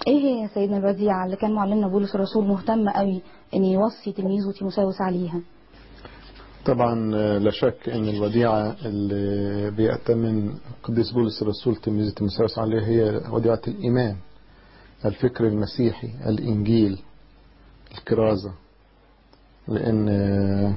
ايه هي يا سيدنا الوديعة اللي كان معلمنا بولس الرسول مهتم قوي ان يوصي تلميذه تيموساوس عليها طبعا آه، لا شك ان الوديعة اللي بيأتمن قديس بولس الرسول تلميذ تيموثاوس عليها هي وديعة الإيمان الفكر المسيحي الإنجيل الكرازة لأن آه،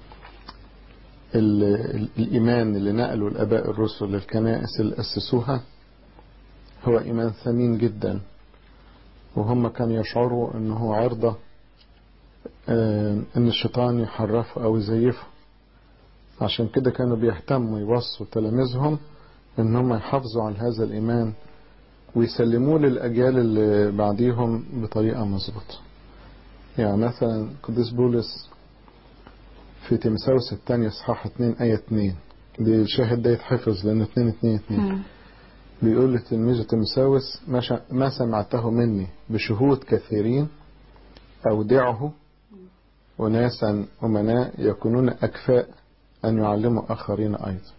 ال- ال- الإيمان اللي نقله الآباء الرسل للكنائس اللي أسسوها هو إيمان ثمين جدا وهم كانوا يشعروا أنه عرضة آه، أن الشيطان يحرفه أو يزيفه عشان كده كانوا بيهتموا يوصوا تلاميذهم ان هم يحافظوا على هذا الايمان ويسلموه للاجيال اللي بعديهم بطريقه مظبوطه يعني مثلا قديس بولس في تيمساوس الثانية اصحاح 2 آية 2 دي الشاهد ده يتحفظ لأنه 2 2 2 مم. بيقول لتلميذه تيمساوس ما, شا- ما سمعته مني بشهود كثيرين أودعه أناسا أمناء يكونون أكفاء أن يعلموا آخرين أيضا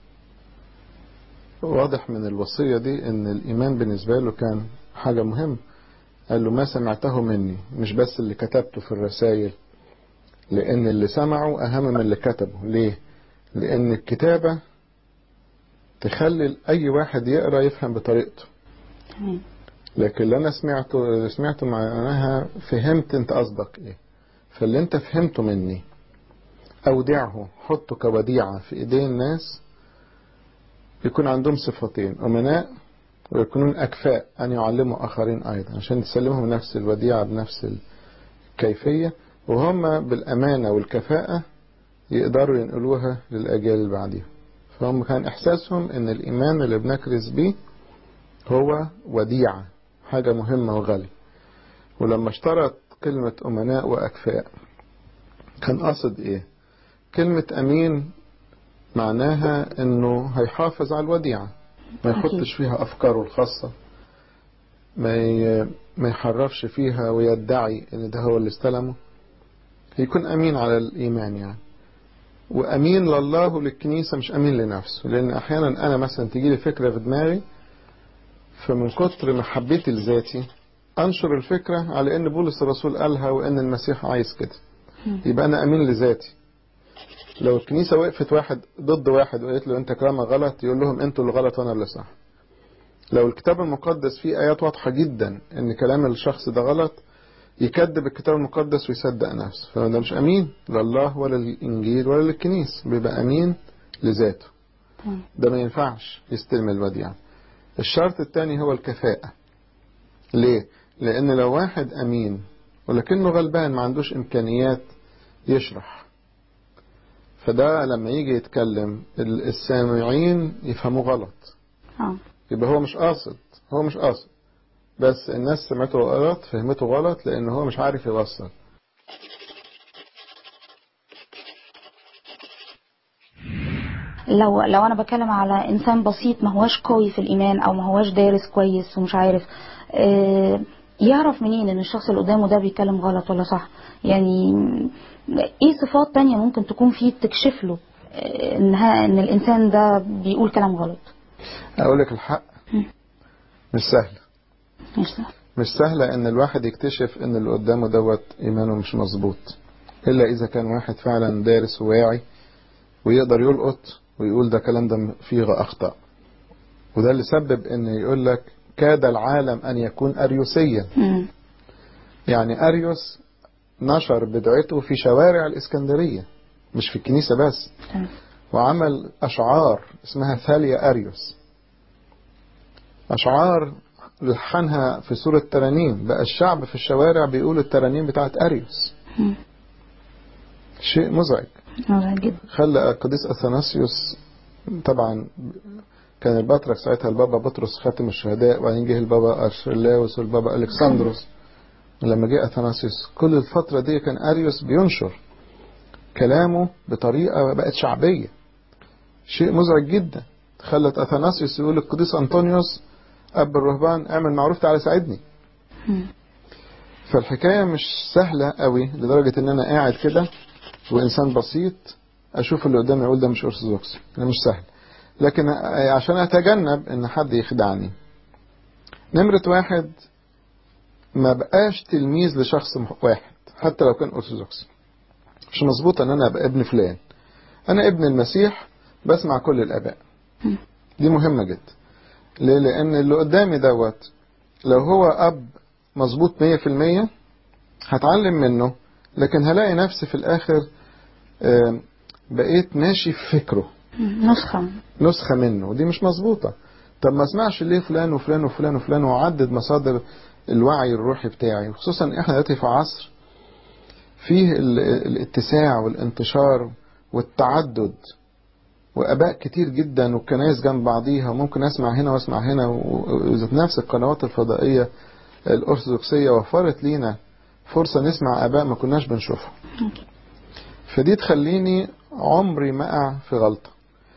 واضح من الوصية دي أن الإيمان بالنسبة له كان حاجة مهمة قال له ما سمعته مني مش بس اللي كتبته في الرسائل لأن اللي سمعه أهم من اللي كتبه ليه؟ لأن الكتابة تخلي أي واحد يقرأ يفهم بطريقته تمام لكن اللي أنا سمعته اللي سمعته معناها فهمت أنت قصدك إيه فاللي أنت فهمته مني أودعه حطه كوديعة في إيدين الناس يكون عندهم صفتين أمناء ويكونون أكفاء أن يعلموا آخرين أيضا عشان تسلمهم نفس الوديعة بنفس الكيفية وهم بالأمانة والكفاءة يقدروا ينقلوها للأجيال اللي بعديهم فهم كان إحساسهم إن الإيمان اللي بنكرز بيه هو وديعة حاجة مهمة وغالية ولما اشترط كلمة أمناء وأكفاء كان قصد إيه كلمة أمين معناها إنه هيحافظ على الوديعة ما يحطش فيها أفكاره الخاصة ما ي- ما يحرفش فيها ويدعي إن ده هو اللي استلمه يكون أمين على الإيمان يعني وأمين لله وللكنيسة مش أمين لنفسه لأن أحيانا أنا مثلا تجيلي فكرة في دماغي فمن كتر محبتي لذاتي أنشر الفكرة على إن بولس الرسول قالها وإن المسيح عايز كده يبقى أنا أمين لذاتي لو الكنيسة وقفت واحد ضد واحد وقالت له أنت كلامك غلط يقول لهم أنتوا اللي غلط وأنا اللي صح لو الكتاب المقدس فيه آيات واضحة جدا إن كلام الشخص ده غلط يكذب الكتاب المقدس ويصدق نفسه فده مش أمين لله ولا للإنجيل ولا للكنيس بيبقى أمين لذاته تمام. ده ما ينفعش يستلم الوديعة الشرط الثاني هو الكفاءة ليه؟ لأن لو واحد أمين ولكنه غلبان ما عندوش إمكانيات يشرح فده لما يجي يتكلم ال- السامعين يفهموا غلط اه يبقى هو مش قاصد هو مش قاصد بس الناس سمعته غلط فهمته غلط لأن هو مش عارف يوصل لو لو انا بتكلم على انسان بسيط ما هواش قوي في الايمان او ما هواش دارس كويس ومش عارف آه، يعرف منين ان الشخص اللي قدامه ده بيتكلم غلط ولا صح يعني ايه صفات تانية ممكن تكون فيه تكشف له آه، انها ان الانسان ده بيقول كلام غلط أقول لك الحق مم. مش سهل مش صح مش سهلة ان الواحد يكتشف ان اللي قدامه دوت ايمانه مش مظبوط الا اذا كان واحد فعلا دارس وواعي ويقدر يلقط ويقول ده كلام ده فيه اخطاء وده اللي سبب ان يقول لك كاد العالم ان يكون اريوسيا مم. يعني اريوس نشر بدعته في شوارع الاسكندرية مش في الكنيسة بس تمام. وعمل اشعار اسمها ثاليا اريوس اشعار لحنها في سورة ترانيم بقى الشعب في الشوارع بيقول الترانيم بتاعت اريوس مم. شيء مزعج واضح جدا خلى القديس اثناسيوس طبعا كان البطرك ساعتها البابا بطرس خاتم الشهداء وبعدين جه البابا ارشلاوس والبابا الكسندروس لما جه اثناسيوس كل الفترة دي كان اريوس بينشر كلامه بطريقة بقت شعبية شيء مزعج جدا خلت اثناسيوس يقول القديس انطونيوس اب الرهبان اعمل معروف تعالى ساعدني مم. فالحكاية مش سهلة قوي لدرجة ان انا قاعد كده وانسان بسيط اشوف اللي قدامي اقول ده مش ارثوذكسي ده مش سهل لكن عشان اتجنب ان حد يخدعني نمرة واحد ما بقاش تلميذ لشخص واحد حتى لو كان أرثوذكسي مش مظبوط ان انا ابقى ابن فلان انا ابن المسيح بسمع كل الاباء دي مهمة جدا ليه لان اللي قدامي دوت لو هو اب مظبوط مية في المية هتعلم منه لكن هلاقي نفسي في الاخر بقيت ماشي في فكره نسخة نسخة منه ودي مش مظبوطة طب ما اسمعش ليه فلان وفلان وفلان وفلان وعدد مصادر الوعي الروحي بتاعي خصوصا احنا دلوقتي في عصر فيه الاتساع والانتشار والتعدد واباء كتير جدا والكنائس جنب بعضيها وممكن اسمع هنا واسمع هنا وذات نفس القنوات الفضائيه الارثوذكسيه وفرت لينا فرصه نسمع اباء ما كناش بنشوفها فدي تخليني عمري ما اقع في غلطه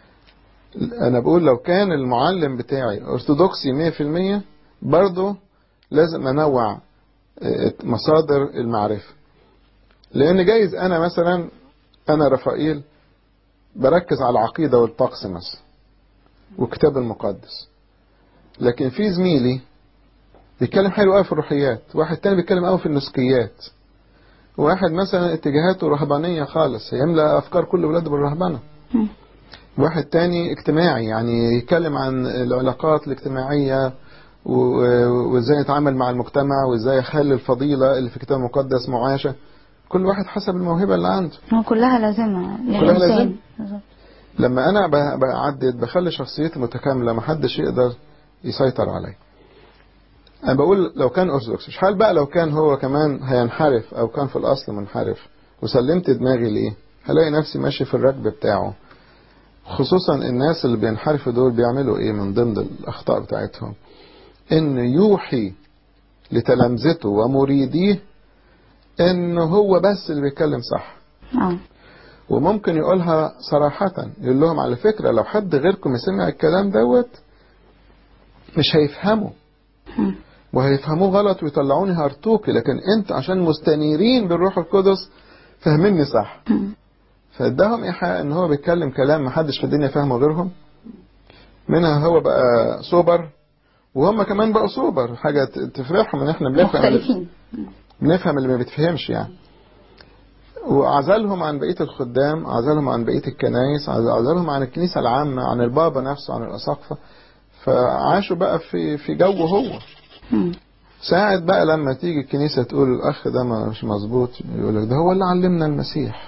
انا بقول لو كان المعلم بتاعي ارثوذكسي 100% برضه لازم انوع مصادر المعرفه لان جايز انا مثلا انا رفائيل بركز على العقيده والطقس مثلا والكتاب المقدس لكن في زميلي بيتكلم حلو قوي في الروحيات واحد تاني بيتكلم قوي في النسكيات واحد مثلا اتجاهاته رهبانيه خالص يملا افكار كل ولاده بالرهبنه واحد تاني اجتماعي يعني يتكلم عن العلاقات الاجتماعيه وازاي يتعامل مع المجتمع وازاي يخلي الفضيله اللي في الكتاب المقدس معاشه كل واحد حسب الموهبة اللي عنده كلها لازمة كلها لازم لما أنا بعدد بخلي شخصيتي متكاملة محدش يقدر يسيطر علي أنا بقول لو كان أرثوذكس حال بقى لو كان هو كمان هينحرف أو كان في الأصل منحرف وسلمت دماغي ليه هلاقي نفسي ماشي في الركب بتاعه خصوصا الناس اللي بينحرفوا دول بيعملوا ايه من ضمن الأخطاء بتاعتهم إن يوحي لتلامذته ومريديه ان هو بس اللي بيتكلم صح اه وممكن يقولها صراحة يقول لهم على فكرة لو حد غيركم سمع الكلام دوت مش هيفهمه وهيفهموه غلط ويطلعوني هرطوكي لكن انت عشان مستنيرين بالروح القدس فاهميني صح فاداهم ايحاء ان هو بيتكلم كلام محدش في الدنيا فاهمه غيرهم منها هو بقى سوبر وهم كمان بقوا سوبر حاجة تفرحهم ان احنا بنفهم مختلفين بنفهم اللي ما بيتفهمش يعني وعزلهم عن بقية الخدام عزلهم عن بقية الكنايس عزلهم عن الكنيسة العامة عن البابا نفسه عن الأساقفة فعاشوا بقى في في جو هو ساعة بقى لما تيجي الكنيسة تقول الأخ ده مش مظبوط يقول لك ده هو اللي علمنا المسيح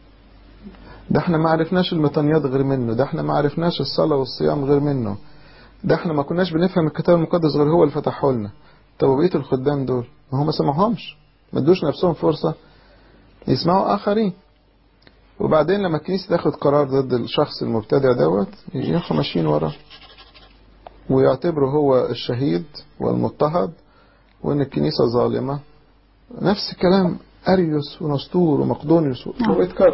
ده احنا ما عرفناش المطنيات غير منه ده احنا ما عرفناش الصلاة والصيام غير منه ده احنا ما كناش بنفهم الكتاب المقدس غير هو اللي فتحه لنا طب وبقية الخدام دول ما هم ما سمعهمش ما ادوش نفسهم فرصة يسمعوا آخرين وبعدين لما الكنيسة تاخد قرار ضد الشخص المبتدع دوت يروحوا ماشيين وراه ويعتبروا هو الشهيد والمضطهد وان الكنيسة ظالمة نفس كلام أريوس ونسطور ومقدونيوس هو يتكرر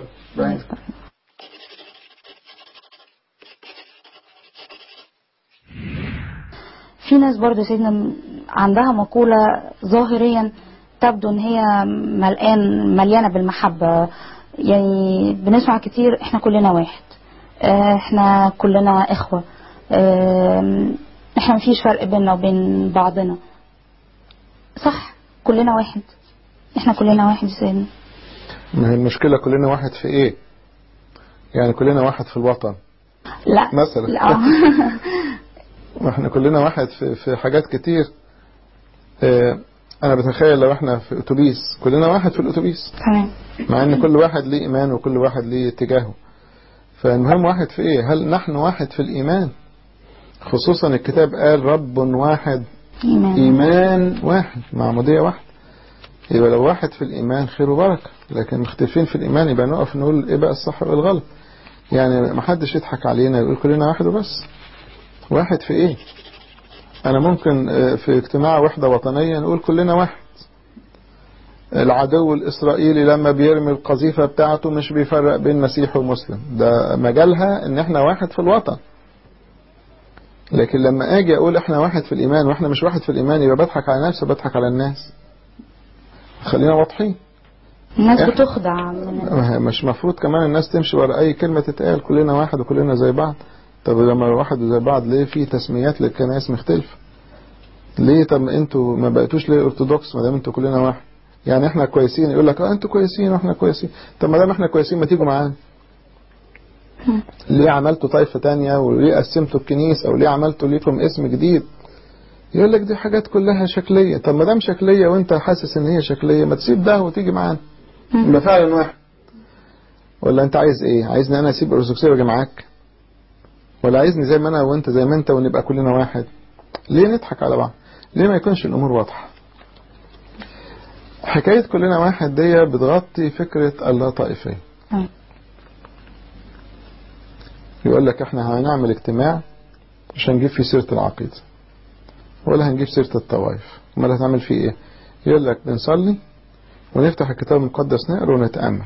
في ناس برضو سيدنا عندها مقولة ظاهريا تبدو ان هي ملقان مليانة بالمحبة يعني بنسمع كتير احنا كلنا واحد احنا كلنا اخوة احنا مفيش فرق بيننا وبين بعضنا صح كلنا واحد احنا كلنا واحد سيدنا ما هي المشكلة كلنا واحد في ايه يعني كلنا واحد في الوطن لا مثلا لا احنا كلنا واحد في, في حاجات كتير اه انا بتخيل لو احنا في اتوبيس كلنا واحد في الاتوبيس تمام مع ان كل واحد ليه ايمان وكل واحد ليه اتجاهه فالمهم واحد في ايه هل نحن واحد في الايمان خصوصا الكتاب قال رب واحد ايمان ايمان واحد معمودية واحد يبقى لو واحد في الايمان خير وبركة لكن مختلفين في الايمان يبقى نقف نقول ايه بقى الصح وايه الغلط يعني ما حدش يضحك علينا يقول كلنا واحد وبس واحد في ايه انا ممكن في اجتماع وحدة وطنية نقول كلنا واحد العدو الاسرائيلي لما بيرمي القذيفة بتاعته مش بيفرق بين مسيح ومسلم ده مجالها ان احنا واحد في الوطن لكن لما اجي اقول احنا واحد في الايمان واحنا مش واحد في الايمان يبقى بضحك على نفسي وبضحك على الناس خلينا واضحين الناس إحنا- بتخدع من مش مفروض كمان الناس تمشي ورا اي كلمة تتقال كلنا واحد وكلنا زي بعض طب لما واحد زي بعض ليه في تسميات للكنائس مختلفة ليه طب ما انتوا ما بقيتوش ليه ارثوذكس ما دام انتوا كلنا واحد يعني احنا كويسين يقول لك اه انتوا كويسين واحنا كويسين طب ما دام احنا كويسين ما تيجوا معانا ليه عملتوا طائفة تانية وليه قسمتوا الكنيسة وليه عملتوا ليكم اسم جديد يقول لك دي حاجات كلها شكلية طب ما دام شكلية وانت حاسس ان هي شكلية ما تسيب ده وتيجي معانا يبقى فعلا واحد ولا انت عايز ايه عايزني انا اسيب الارثوذكسيه واجي معاك ولا عايزني زي ما انا وانت زي ما انت ونبقى كلنا واحد ليه نضحك على بعض ليه ما يكونش الامور واضحه حكايه كلنا واحد دي بتغطي فكره اللا طائفيه مم. يقول لك احنا هنعمل اجتماع مش هنجيب فيه سيره العقيده ولا هنجيب سيره الطوائف امال هتعمل فيه ايه يقول لك بنصلي ونفتح الكتاب المقدس نقرا ونتامل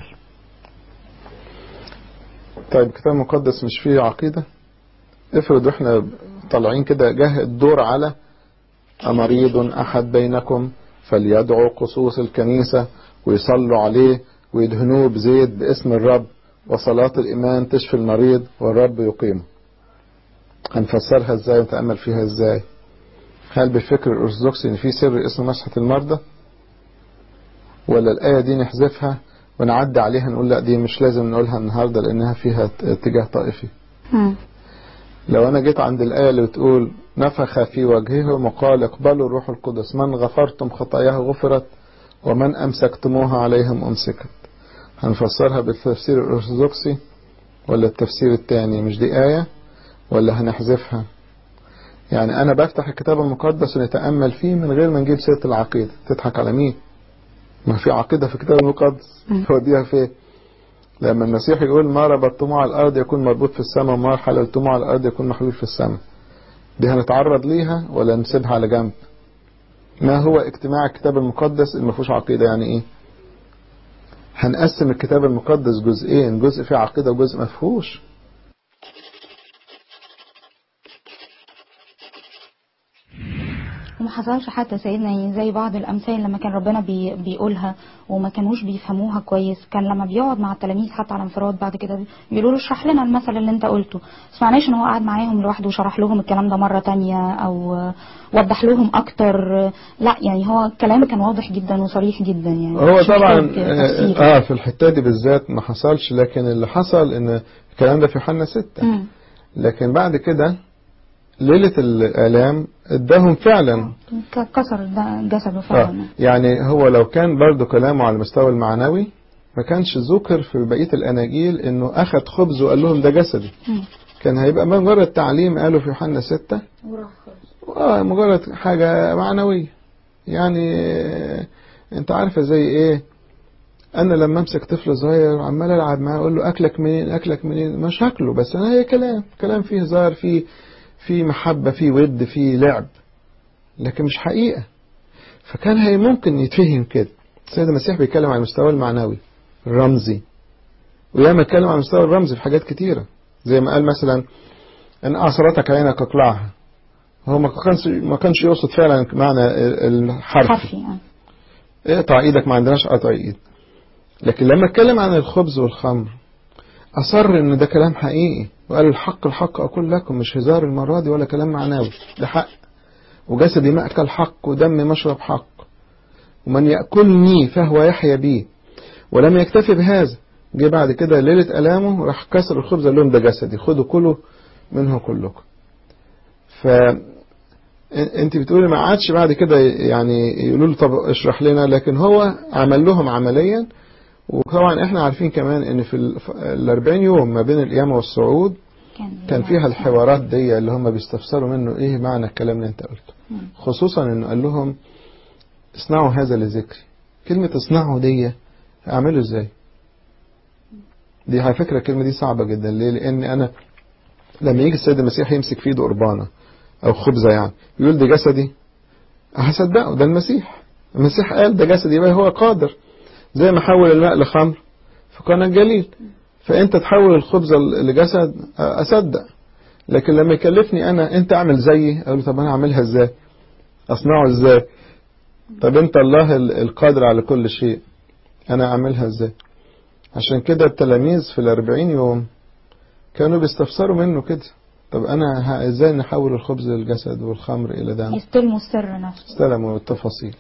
طيب الكتاب المقدس مش فيه عقيدة افرض احنا طالعين كده جه الدور على أمريض أحد بينكم فليدعو قصوص الكنيسة ويصلوا عليه ويدهنوه بزيت باسم الرب وصلاة الإيمان تشفي المريض والرب يقيمه هنفسرها ازاي ونتأمل فيها ازاي هل بالفكر الأرثوذكسي إن في سر اسمه مسحة المرضى ولا الآية دي نحذفها ونعدي عليها نقول لا دي مش لازم نقولها النهاردة لأنها فيها اتجاه طائفي مم. لو أنا جيت عند الآية اللي بتقول نفخ في وجهه وقال اقبلوا الروح القدس من غفرتم خطاياه غفرت ومن أمسكتموها عليهم أمسكت هنفسرها بالتفسير الأرثوذكسي ولا التفسير الثاني مش دي آية ولا هنحذفها يعني أنا بفتح الكتاب المقدس ونتأمل فيه من غير ما نجيب سيرة العقيدة تضحك على مين ما في عقيدة في الكتاب المقدس مم. هوديها فين لما المسيح يقول ما ربطتموه على الأرض يكون مربوط في السماء وما حللتموه على الأرض يكون محلول في السماء دي هنتعرض ليها ولا نسيبها على جنب ما هو اجتماع الكتاب المقدس اللي ما فيهوش عقيدة يعني ايه هنقسم الكتاب المقدس جزئين جزء فيه عقيدة وجزء ما فيهوش وما حصلش حتى سيدنا يعني زي بعض الامثال لما كان ربنا بي بيقولها وما كانوش بيفهموها كويس كان لما بيقعد مع التلاميذ حتى على انفراد بعد كده بيقولوا له اشرح لنا المثل اللي انت قلته ما سمعناش ان هو قعد معاهم لوحده وشرح لهم الكلام ده مره تانية او وضح لهم اكتر لا يعني هو الكلام كان واضح جدا وصريح جدا يعني هو مش طبعا محتاج تفسير. اه في الحتة دي بالذات ما حصلش لكن اللي حصل ان الكلام ده في يوحنا ستة مم. لكن بعد كده ليلة الآلام اداهم فعلا ك- كسر ده جسده آه فعلا يعني هو لو كان برضو كلامه على المستوى المعنوي ما كانش ذكر في بقية الأناجيل إنه أخذ خبز وقال لهم ده جسدي مم. كان هيبقى مجرد تعليم قالوا في يوحنا ستة آه مجرد حاجة معنوية يعني آه، أنت عارفة زي إيه أنا لما أمسك طفل صغير وعمال ألعب معاه أقول له أكلك منين أكلك منين مش هاكله بس أنا هي كلام كلام فيه هزار فيه فيه محبة فيه ود فيه لعب لكن مش حقيقة فكان هي ممكن يتفهم كده السيد المسيح بيتكلم عن المستوى المعنوي الرمزي وياما اتكلم عن المستوى الرمزي في حاجات كتيرة زي ما قال مثلا ان اعصرتك عينك اقلعها هو ما كانش ما كانش يقصد فعلا معنى الحرف حرفي آه. اقطع ايدك ما عندناش قطع ايد لكن لما اتكلم عن الخبز والخمر اصر ان ده كلام حقيقي وقال الحق الحق اقول لكم مش هزار المره دي ولا كلام معنوي ده حق وجسدي مأكل حق ودمي مشرب حق ومن يأكلني فهو يحيا بي ولم يكتفي بهذا جه بعد كده ليلة ألامه راح كسر الخبز قال لهم ده جسدي خدوا كلوا منه كلكم ف انت بتقولي ما عادش بعد كده يعني يقولوا له طب اشرح لنا لكن هو عمل لهم عمليا وطبعا احنا عارفين كمان ان في ال 40 يوم ما بين القيامه والصعود كان فيها الحوارات دي اللي هم بيستفسروا منه ايه معنى الكلام اللي انت قلته خصوصا انه قال لهم اصنعوا هذا لذكري كلمة اصنعوا دي اعمله ازاي دي على فكرة الكلمة دي صعبة جدا ليه لان انا لما يجي السيد المسيح يمسك في ايده قربانة او خبزة يعني يقول دي جسدي هصدقه ده المسيح المسيح قال ده جسدي يبقى هو قادر زي ما حول الماء لخمر فكان الجليل فانت تحول الخبز لجسد اصدق لكن لما يكلفني انا انت اعمل زيي اقول له طب انا اعملها ازاي اصنعه ازاي طب انت الله القادر على كل شيء انا اعملها ازاي عشان كده التلاميذ في الاربعين يوم كانوا بيستفسروا منه كده طب أنا ه- إزاي نحول الخبز للجسد والخمر إلى دم يستلموا السر نفسه استلموا التفاصيل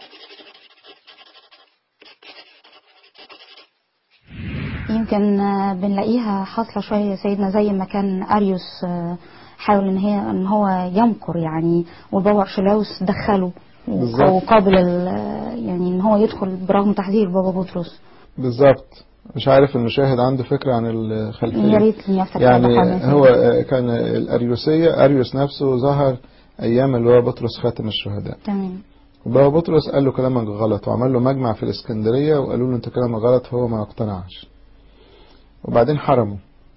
يمكن آه، بنلاقيها حاصله شويه يا سيدنا زي ما كان اريوس آه، حاول ان هي ان هو يمكر يعني والبابا ارشلاوس دخله بالظبط. وقابل ال- يعني ان هو يدخل برغم تحذير بابا بطرس بالظبط مش عارف المشاهد عنده فكرة عن يا الخلفية ريت إني أفتكر يعني هذا حاجة. هو آه، كان الأريوسية أريوس نفسه ظهر أيام اللي هو بطرس خاتم الشهداء تمام وبابا بطرس قال له كلامك غلط وعمل له مجمع في الإسكندرية وقالوا له أنت كلامك غلط فهو ما اقتنعش وبعدين حرمه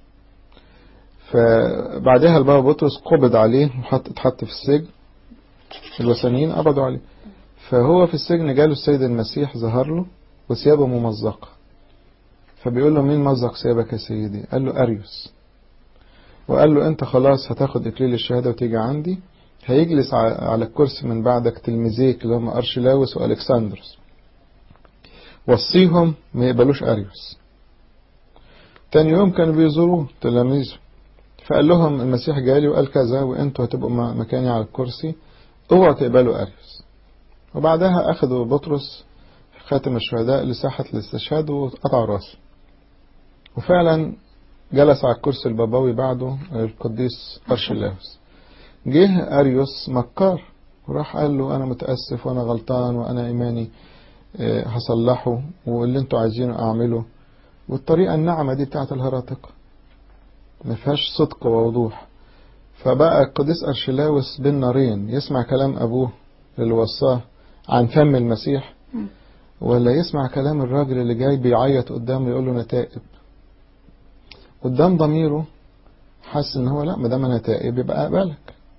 فبعدها البابا بطرس قبض عليه وحط اتحط في السجن الوثنيين قبضوا عليه فهو في السجن جاله السيد المسيح ظهر له وثيابه ممزقة فبيقول له مين مزق ثيابك يا سيدي قال له أريوس وقال له أنت خلاص هتاخد إكليل الشهادة وتيجي عندي هيجلس ع- على الكرسي من بعدك تلميذيك اللي هم أرشلاوس وألكسندروس وصيهم ما يقبلوش أريوس تاني يوم كانوا بيزوروه تلاميذه فقال لهم المسيح جالي وقال كذا وانتوا هتبقوا م- مكاني على الكرسي اوعوا تقبلوا أريوس وبعدها أخذوا بطرس خاتم الشهداء لساحة الاستشهاد وقطعوا راسه وفعلا جلس على الكرسي البابوي بعده القديس أرشلاوس جه أريوس مكار وراح قال له أنا متأسف وأنا غلطان وأنا إيماني آه، هصلحه واللي انتوا عايزينه أعمله والطريقة الناعمة دي بتاعت الهراطقة ما فيهاش صدق ووضوح فبقى القديس أرشلاوس بين نارين يسمع كلام أبوه اللي وصاه عن فم المسيح مم. ولا يسمع كلام الراجل اللي جاي بيعيط قدامه يقول له انا تائب قدام ضميره حس ان هو لا ما دام انا تائب يبقى اقبلك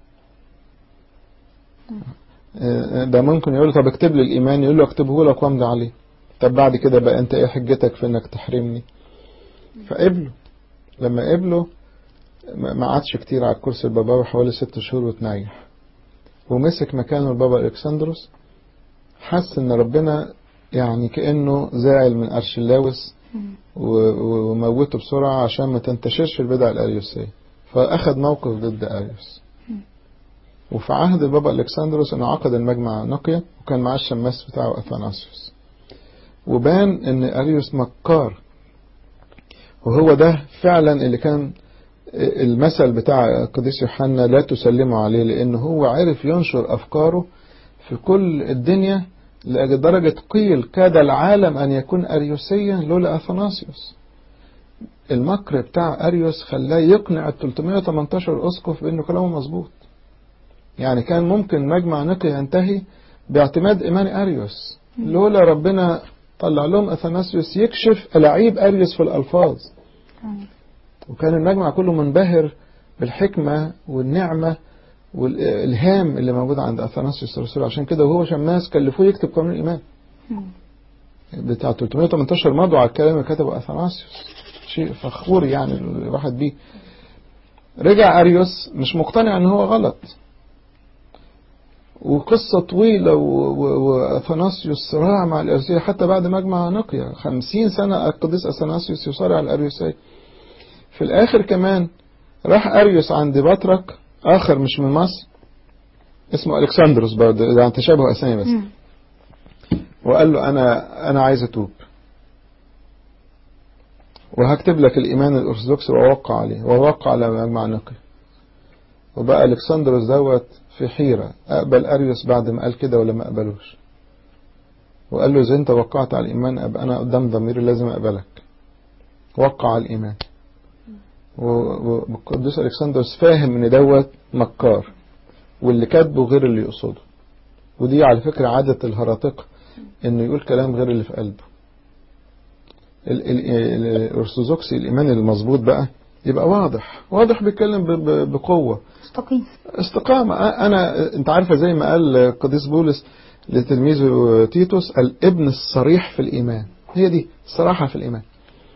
آه، ده ممكن يقول له طب اكتب لي الايمان يقول له اكتبه لك وامضي عليه طب بعد كده بقى انت ايه حجتك في انك تحرمني فقبله لما قبله ما ما قعدش كتير على الكرسي الباباوي حوالي ست شهور وتنيح ومسك مكانه البابا الكسندروس حس ان ربنا يعني كأنه زعل من أرشلاوس مم. و- وموته بسرعة عشان ما تنتشرش البدع الأريوسية فأخذ موقف ضد أريوس وفي عهد البابا الكسندروس انه عقد المجمع نقية وكان معاه الشماس بتاعه اثناسيوس وبان ان اريوس مكار وهو ده فعلا اللي كان المثل بتاع القديس يوحنا لا تسلموا عليه لانه هو عرف ينشر افكاره في كل الدنيا لدرجة قيل كاد العالم ان يكون اريوسيا لولا اثناسيوس المكر بتاع اريوس خلاه يقنع ال 318 اسقف بانه كلامه مظبوط يعني كان ممكن مجمع نقي ينتهي باعتماد إيمان أريوس لولا ربنا طلع لهم أثناسيوس يكشف ألاعيب أريوس في الألفاظ تمام. وكان المجمع كله منبهر بالحكمة والنعمة والإلهام اللي موجود عند أثناسيوس الرسول عشان كده وهو شماس كلفوه يكتب قانون الإيمان مم. بتاع 318 مضوا على الكلام اللي كتبه أثناسيوس شيء فخور يعني الواحد بيه رجع أريوس مش مقتنع ان هو غلط وقصة طويلة و- و- وأثناسيوس صراع مع الأريوسية حتى بعد مجمع نقية خمسين سنة القديس أثناسيوس يصارع الأريوسية في الآخر كمان راح أريوس عند بطرك آخر مش من مصر اسمه ألكسندروس برضه يعني تشابه أسامي بس مم. وقال له أنا أنا عايز أتوب وهكتب لك الإيمان الأرثوذكسي وأوقع عليه وأوقع على مجمع نقي وبقى ألكسندروس دوت في حيرة أقبل أريوس بعد ما قال كده ولا ما أقبلوش وقال له إذا أنت وقعت على الإيمان أبقى أنا قدام ضميري لازم أقبلك وقع على الإيمان و- و- والقديس ألكسندروس فاهم إن دوت مكار واللي كاتبه غير اللي يقصده ودي على فكرة عادة الهراطقة إنه يقول كلام غير اللي في قلبه ال- ال- ال- الأرثوذكسي الإيمان المظبوط بقى يبقى واضح واضح بيتكلم ب- ب- بقوة مستقيم استقامة أنا أنت عارفة زي ما قال القديس بولس لتلميذه تيتوس الابن الصريح في الإيمان هي دي الصراحة في الإيمان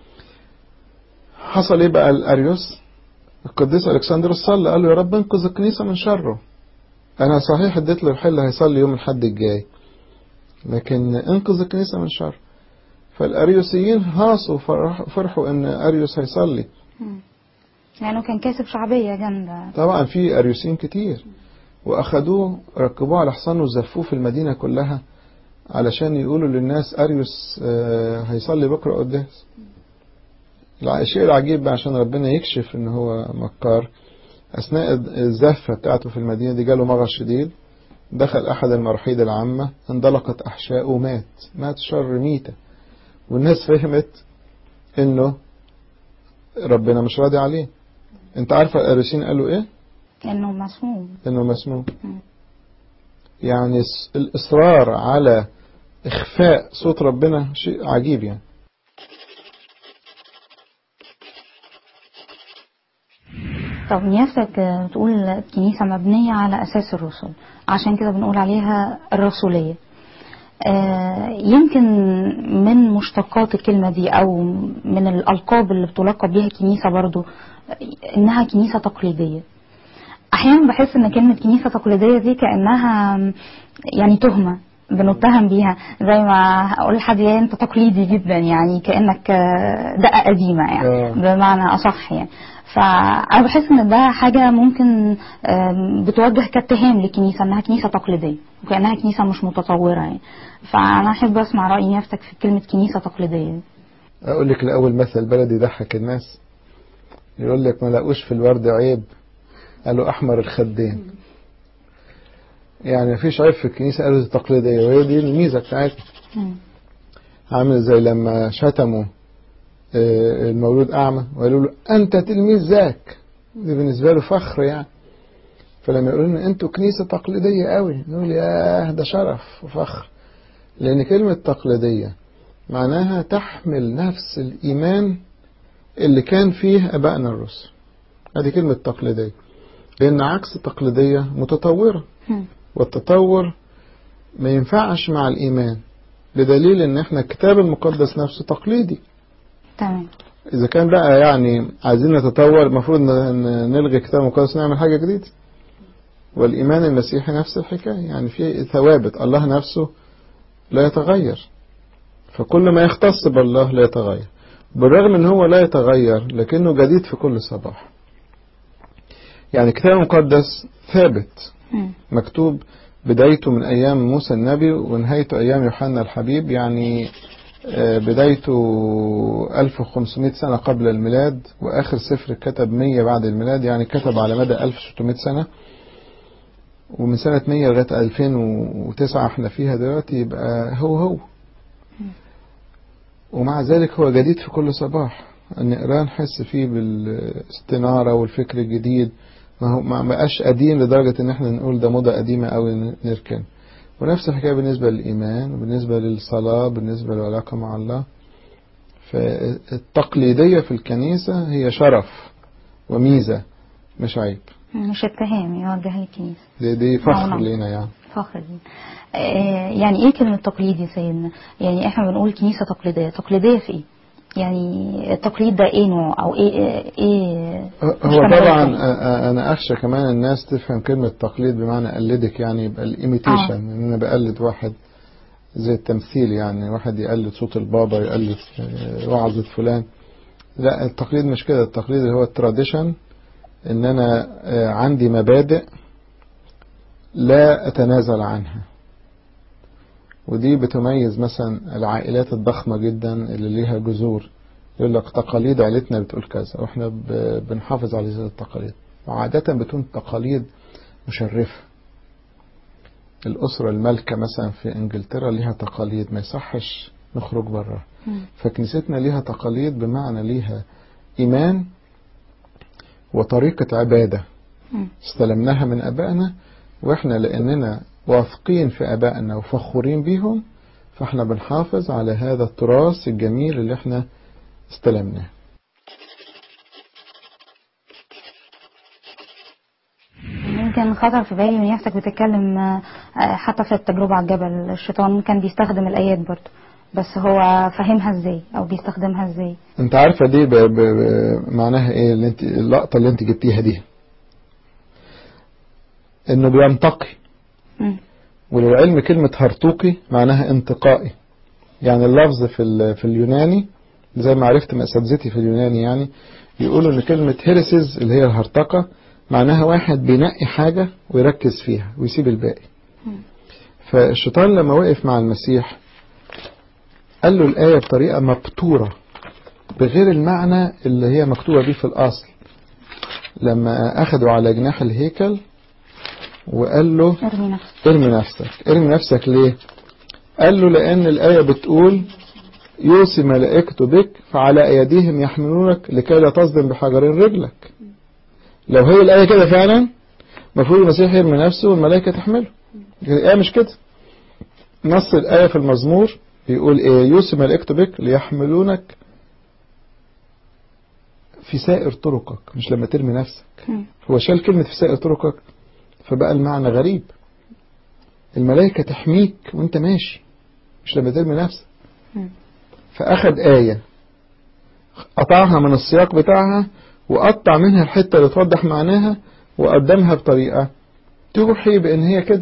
حصل إيه بقى الأريوس القديس ألكسندروس صلى قال له يا رب انقذ الكنيسة من شره أنا صحيح اديت له الحل هيصلي يوم الحد الجاي لكن انقذ الكنيسة من شر فالأريوسيين هاصوا فرح- فرحوا إن أريوس هيصلي مم. لانه كان كاسب شعبيه جامده طبعا في اريوسين كتير واخدوه ركبوه على حصان وزفوه في المدينه كلها علشان يقولوا للناس اريوس آه، هيصلي بكره قداس الع- الشيء العجيب بقى عشان ربنا يكشف ان هو مكار اثناء الزفه بتاعته في المدينه دي جاله مغص شديد دخل احد المراحيض العامه اندلقت احشائه ومات مات شر ميته والناس فهمت انه ربنا مش راضي عليه انت عارفه الاريسين قالوا ايه انه مسموم انه مسموم مم. يعني الس- الاصرار على اخفاء صوت ربنا شيء عجيب يعني طب نيافتك آه، بتقول الكنيسة مبنية على أساس الرسل عشان كده بنقول عليها الرسولية آه، يمكن من مشتقات الكلمة دي أو من الألقاب اللي بتلقب بيها الكنيسة برضو آه، إنها كنيسة تقليدية أحيانا بحس إن كلمة كنيسة تقليدية دي كأنها يعني تهمة بنتهم بيها زي ما أقول لحد يا أنت تقليدي جدا يعني كأنك آه، دقة قديمة يعني آه. بمعنى أصح يعني فأنا بحس إن ده حاجة ممكن آم، بتوجه كاتهام للكنيسة إنها كنيسة تقليدية وكأنها كنيسة مش متطورة يعني فأنا أحب أسمع رأي نيافتك في كلمة كنيسة تقليدية اقول لك الاول مثل بلدي يضحك الناس يقول لك ما لاقوش في الورد عيب قالوا احمر الخدين يعني مفيش عيب في الكنيسه قالوا دي تقليديه وهي دي الميزه بتاعتها مم. عامل زي لما شتموا آه، المولود اعمى وقالوا له انت تلميذ ذاك دي بالنسبه له فخر يعني فلما يقولوا لنا انتوا كنيسه تقليديه قوي نقول ياه ده شرف وفخر لان كلمه تقليديه معناها تحمل نفس الايمان اللي كان فيه ابائنا الرسل هذه كلمه تقليديه لان عكس تقليديه متطوره مم. والتطور ما ينفعش مع الإيمان بدليل إن إحنا الكتاب المقدس نفسه تقليدي تمام إذا كان بقى يعني عايزين نتطور المفروض ن- نلغي الكتاب المقدس نعمل حاجة جديدة والإيمان المسيحي نفس الحكاية يعني في ثوابت الله نفسه لا يتغير فكل ما يختص بالله لا يتغير بالرغم ان هو لا يتغير لكنه جديد في كل صباح يعني الكتاب المقدس ثابت مم. مكتوب بدايته من أيام موسى النبي ونهايته أيام يوحنا الحبيب يعني آه، بدايته 1500 سنة قبل الميلاد وآخر سفر كتب 100 بعد الميلاد يعني كتب على مدى 1600 سنة ومن سنة 100 لغاية 2009 احنا فيها دلوقتي يبقى هو هو ومع ذلك هو جديد في كل صباح نقراه نحس فيه بالاستنارة والفكر الجديد ما هو ما بقاش قديم لدرجة ان احنا نقول ده موضة قديمة قوي نركن ونفس الحكاية بالنسبة للإيمان وبالنسبة للصلاة بالنسبة للعلاقة مع الله فالتقليدية في الكنيسة هي شرف وميزة مش عيب مش اتهام يوجه للكنيسة دي, دي نعم، فخر نعم. لينا يعني فخر لينا. آه، يعني ايه كلمة تقليد يا سيدنا يعني احنا بنقول كنيسة تقليدية تقليدية في ايه يعني التقليد ده ايه نوع او ايه ايه هو مشتملات طبعا يعني؟ آه، انا اخشى كمان الناس تفهم كلمة تقليد بمعنى قلدك يعني يبقى الايميتيشن آه. ان انا بقلد واحد زي التمثيل يعني واحد يقلد صوت البابا يقلد آه، وعظة فلان لا التقليد مش كده التقليد اللي هو التراديشن ان انا آه، عندي مبادئ لا اتنازل عنها ودي بتميز مثلا العائلات الضخمة جدا اللي ليها جذور يقول لك تقاليد عيلتنا بتقول كذا واحنا ب- بنحافظ على هذه التقاليد وعادة بتكون تقاليد مشرفة الأسرة المالكة مثلا في إنجلترا ليها تقاليد ما يصحش نخرج بره مم. فكنيستنا ليها تقاليد بمعنى ليها إيمان وطريقة عبادة مم. استلمناها من أبائنا وإحنا لأننا واثقين في أبائنا وفخورين بيهم فإحنا بنحافظ على هذا التراث الجميل اللي إحنا استلمناه يمكن خطر في بالي من نفسك بتتكلم آه، آه، حتى في التجربة على الجبل الشيطان كان بيستخدم الآيات برضه بس هو فاهمها ازاي او بيستخدمها ازاي انت عارفة دي ب... ب... ب... معناها ايه اللي انت اللقطة اللي انت جبتيها دي انه بينتقي مم. وللعلم كلمة هرطوقي معناها انتقائي يعني اللفظ في ال... في اليوناني زي ما عرفت من اساتذتي في اليوناني يعني يقولوا ان كلمة هيرسز اللي هي الهرطقة معناها واحد بينقي حاجة ويركز فيها ويسيب الباقي فالشيطان لما وقف مع المسيح قال له الآية بطريقة مبتورة بغير المعنى اللي هي مكتوبة بيه في الأصل لما أخذوا على جناح الهيكل وقال له ارمي نفسك ارمي نفسك ارمي نفسك ليه قال له لأن الآية بتقول يوصي ملائكته بك فعلى أيديهم يحملونك لكي لا تصدم بحجرين رجلك لو هي الآية كده فعلا المفروض المسيح يرمي نفسه والملائكة تحمله الآية مش كده نص الآية في المزمور بيقول إيه يوصي ملائكته بك ليحملونك في سائر طرقك مش لما ترمي نفسك مم. هو شال كلمة في سائر طرقك فبقى المعنى غريب الملائكة تحميك وانت ماشي مش لما ترمي نفسك مم. فأخد آية قطعها من السياق بتاعها وقطع منها الحتة اللي توضح معناها وقدمها بطريقة توحي بأن هي كده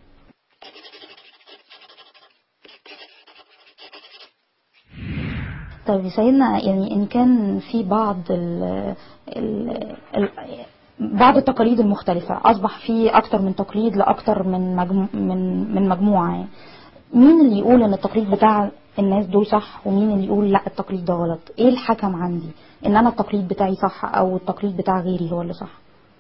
طيب يا سيدنا يعني ان كان في بعض ال ال ال بعض التقاليد المختلفة أصبح في أكتر من تقليد لأكتر من مجمو من من مجموعة يعني. مين اللي يقول إن التقليد بتاع الناس دول صح ومين اللي يقول لا التقليد ده غلط؟ إيه الحكم عندي؟ إن أنا التقليد بتاعي صح أو التقليد بتاع غيري هو اللي صح؟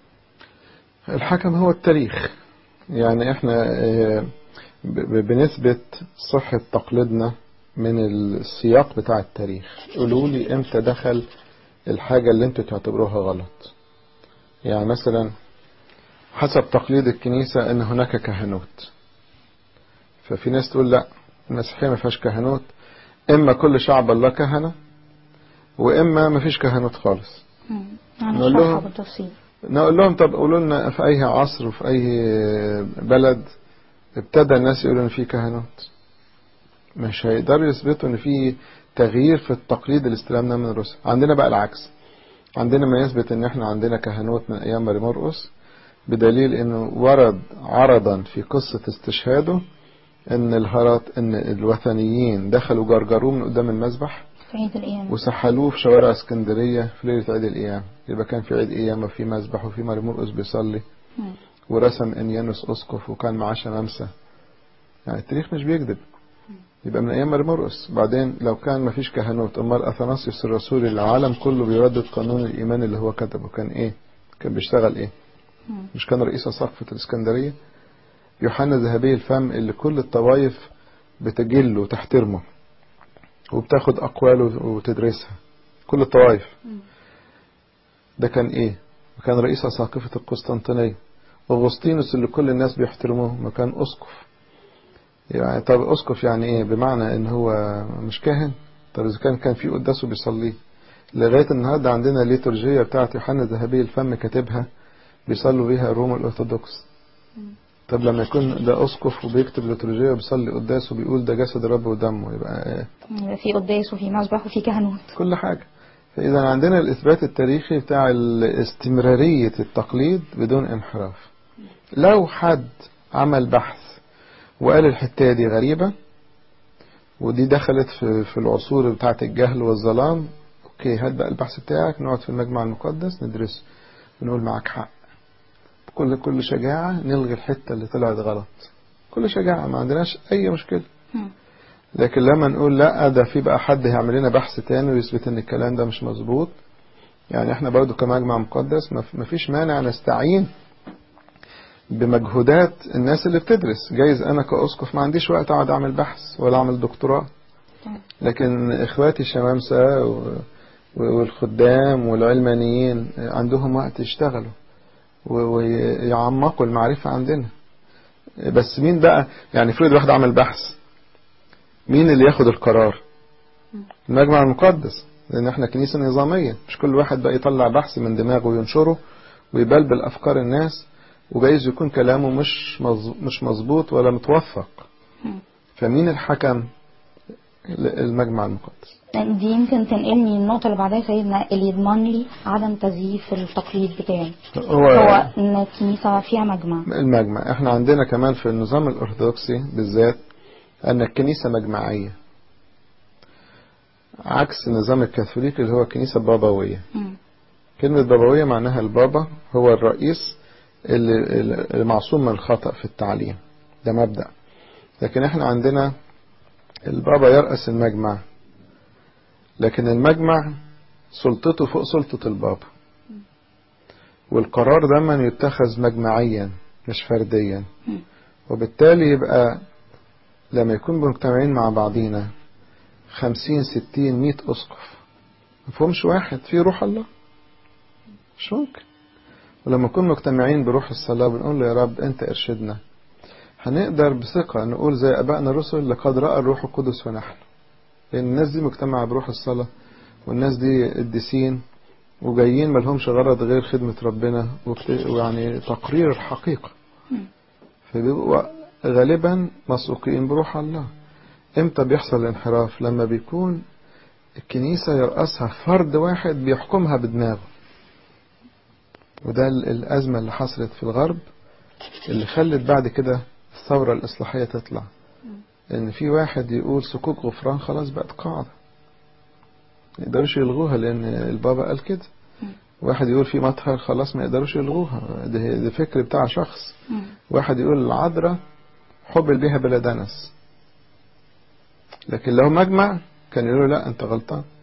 الحكم هو التاريخ يعني احنا آه، ب- ب- بنثبت صحة تقليدنا من السياق بتاع التاريخ قولوا لي امتى دخل الحاجة اللي انتوا تعتبروها غلط يعني مثلا حسب تقليد الكنيسة ان هناك كهنوت ففي ناس تقول لا المسيحية ما فيهاش كهنوت اما كل شعب الله كهنة واما ما فيش كهنوت خالص يعني نقول شرحها لهم- بالتفصيل نقول لهم طب قولوا لنا في اي عصر وفي اي بلد ابتدى الناس يقولوا ان في كهنوت مش هيقدروا يثبتوا ان في تغيير في التقليد اللي استلمناه من الرسل عندنا بقى العكس عندنا ما يثبت ان احنا عندنا كهنوت من ايام ماري مرقس بدليل انه ورد عرضا في قصة استشهاده ان الهرط ان الوثنيين دخلوا جرجروه من قدام المذبح في عيد القيامة وسحلوه في شوارع اسكندرية في ليلة عيد القيامة يبقى كان في عيد قيامة في مذبح وفي ماري مرقس بيصلي مم. ورسم انيانوس اسقف وكان معاه شمامسة يعني التاريخ مش بيكذب يبقى من ايام ماري مرقس بعدين لو كان ما فيش كهنوت امال اثناسيوس الرسول اللي العالم كله بيردد قانون الايمان اللي هو كتبه كان ايه كان بيشتغل ايه مم. مش كان رئيس سقفة الاسكندرية يوحنا ذهبي الفم اللي كل الطوائف بتجله وتحترمه وبتاخد أقواله وتدرسها كل الطوائف ده كان إيه كان رئيس أساقفة القسطنطينية أغسطينوس اللي كل الناس بيحترموه ما كان أسقف يعني طب أسقف يعني إيه بمعنى إن هو مش كاهن طب إذا كان كان في قداسه بيصليه لغاية النهاردة عندنا الليتورجية بتاعت يوحنا ذهبي الفم كاتبها بيصلوا بيها الروم الأرثوذكس طب لما يكون ده أسقف وبيكتب ليتورجية وبيصلي قداس وبيقول ده جسد الرب ودمه يبقى إيه؟ يبقى في قداس وفي مسبح وفي كهنوت كل حاجة فإذا عندنا الإثبات التاريخي بتاع استمرارية التقليد بدون انحراف لو حد عمل بحث وقال الحتة دي غريبة ودي دخلت في, في العصور بتاعة الجهل والظلام اوكي هات بقى البحث بتاعك نقعد في المجمع المقدس ندرسه ونقول معاك حق بكل كل شجاعة نلغي الحتة اللي طلعت غلط كل شجاعة ما عندناش أي مشكلة مم. لكن لما نقول لا ده في بقى حد هيعمل لنا بحث تاني ويثبت ان الكلام ده مش مظبوط يعني احنا برضو كمجمع مقدس ما فيش مانع نستعين بمجهودات الناس اللي بتدرس جايز انا كأسقف ما عنديش وقت اقعد اعمل بحث ولا اعمل دكتوراه تمام. لكن اخواتي الشمامسة و- والخدام والعلمانيين عندهم وقت يشتغلوا و- ويعمقوا المعرفة عندنا بس مين بقى يعني فريد واحد عمل بحث مين اللي ياخد القرار المجمع المقدس لان احنا كنيسة نظامية مش كل واحد بقى يطلع بحث من دماغه وينشره ويبلبل افكار الناس وجايز يكون كلامه مش مظ- مش مظبوط ولا متوفق مم. فمين الحكم المجمع المقدس دي يمكن تنقلني النقطة اللي بعدها يا سيدنا اللي يضمن لي عدم تزييف التقليد بتاعي هو هو ان الكنيسة فيها مجمع المجمع احنا عندنا كمان في النظام الارثوذكسي بالذات ان الكنيسة مجمعية عكس النظام الكاثوليكي اللي هو كنيسة بابوية مم. كلمة بابوية معناها البابا هو الرئيس اللي اللي معصوم من الخطأ في التعليم ده مبدأ لكن احنا عندنا البابا يرأس المجمع لكن المجمع سلطته فوق سلطة البابا والقرار دايما يتخذ مجمعيا مش فرديا وبالتالي يبقى لما يكون مجتمعين مع بعضينا خمسين ستين مئة أسقف مفهومش واحد في روح الله مش ممكن ولما نكون مجتمعين بروح الصلاة بنقول له يا رب أنت ارشدنا هنقدر بثقة نقول زي أبائنا الرسل لقد رأى الروح القدس ونحن لأن الناس دي مجتمعة بروح الصلاة والناس دي قديسين وجايين ملهمش غرض غير خدمة ربنا ويعني تقرير الحقيقة فبيبقوا غالبا مسوقين بروح الله امتى بيحصل الانحراف لما بيكون الكنيسة يرأسها فرد واحد بيحكمها بدماغه وده الأزمة اللي حصلت في الغرب اللي خلت بعد كده الثورة الإصلاحية تطلع إن في واحد يقول سكوت غفران خلاص بقت قاعدة ما يقدروش يلغوها لأن البابا قال كده واحد يقول في مطهر خلاص ما يقدروش يلغوها ده, ده فكر بتاع شخص واحد يقول العذراء حبل بها بلا دنس لكن لو مجمع كان يقولوا لا انت غلطان